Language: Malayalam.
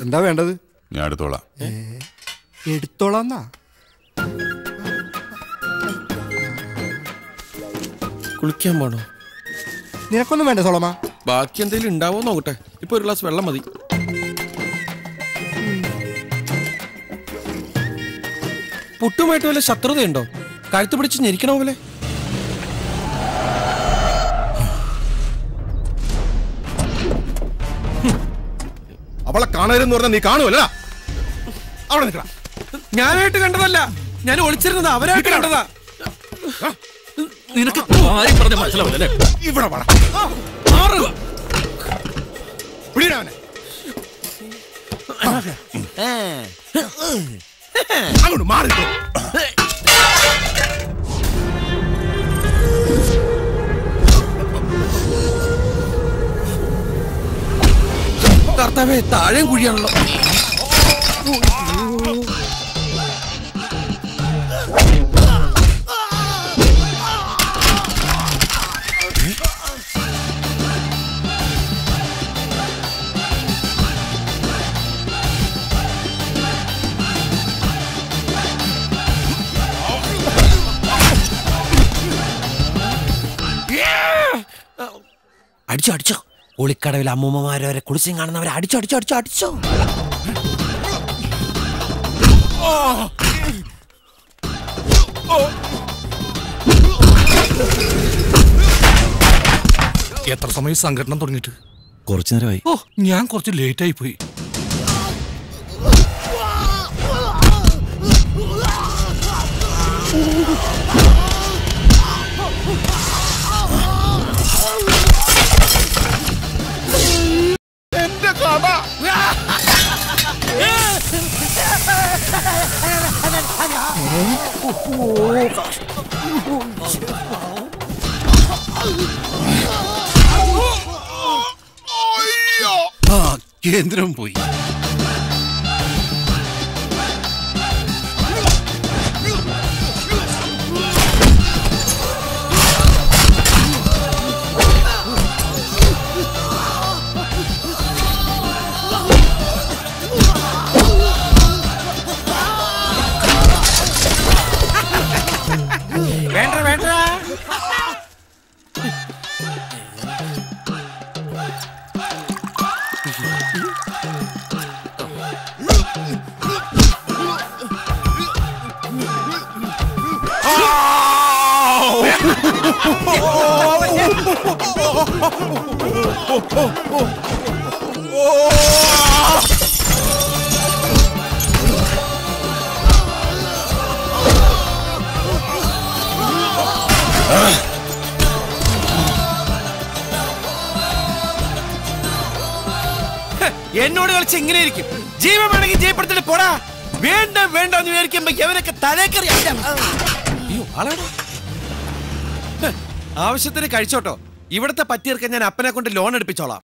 എന്താ വേണ്ടത് ഞാൻ എടുത്തോളാം എടുത്തോളാന്നാ കുളിക്കാൻ പോണോ നിനക്കൊന്നും വേണ്ട സോളമ ബാക്കി എന്തെങ്കിലും ഉണ്ടാവോ നോക്കട്ടെ ഇപ്പൊ ഒരു ഗ്ലാസ് വെള്ളം മതി പുട്ടുമായിട്ട് വല്ല ശത്രുതയുണ്ടോ കഴുത്ത് പിടിച്ച് ഞെരിക്കണോ പോലെ അവളെ കാണരുതെന്ന് പറഞ്ഞാൽ നീ കാണുമല്ലടാ അവിടെ നിൽക്കണം ഞാനായിട്ട് കണ്ടതല്ല ഞാൻ ഒളിച്ചിരുന്നത് അവരായിട്ട് കണ്ടതാ നിനക്ക് കാര്യം പറഞ്ഞ മനസ്സിലാവില്ലേ ഇവിടെ വേണം പിടിയിടാ അവനെ അങ്ങോട്ട് മാറി കർത്താവേ താഴെയും കുഴിയാണല്ലോ അടിച്ചോ അടിച്ചോ ഒളിക്കടവിൽ അമ്മൂമ്മമാരെ വരെ കുളിച്ചും കാണുന്നവരെ അടിച്ചോ അടിച്ചോ അടിച്ചോ അടിച്ചോ എത്ര സമയം സംഘടന തുടങ്ങിയിട്ട് കുറച്ചു നേരമായി ഓ ഞാൻ കുറച്ച് ലേറ്റ് ആയി പോയി ആ കേന്ദ്രം പോയി വേണ്ട വേണ്ട എന്നോട് കളിച്ച് എങ്ങനെ ഇരിക്കും ജീവൻ വേണമെങ്കിൽ ജയപ്പെടുത്തിട്ട് പോടാ വേണ്ട വേണ്ട എന്ന് വിചാരിക്കുമ്പോ എവരൊക്കെ തലേക്കറി അയ്യോ ആളാണ് ഹ്, ആവശ്യത്തിന് കഴിച്ചോട്ടോ ഇവിടുത്തെ പറ്റിയർക്കാൻ ഞാൻ അപ്പനെ കൊണ്ട് ലോൺ എടുപ്പിച്ചോളാം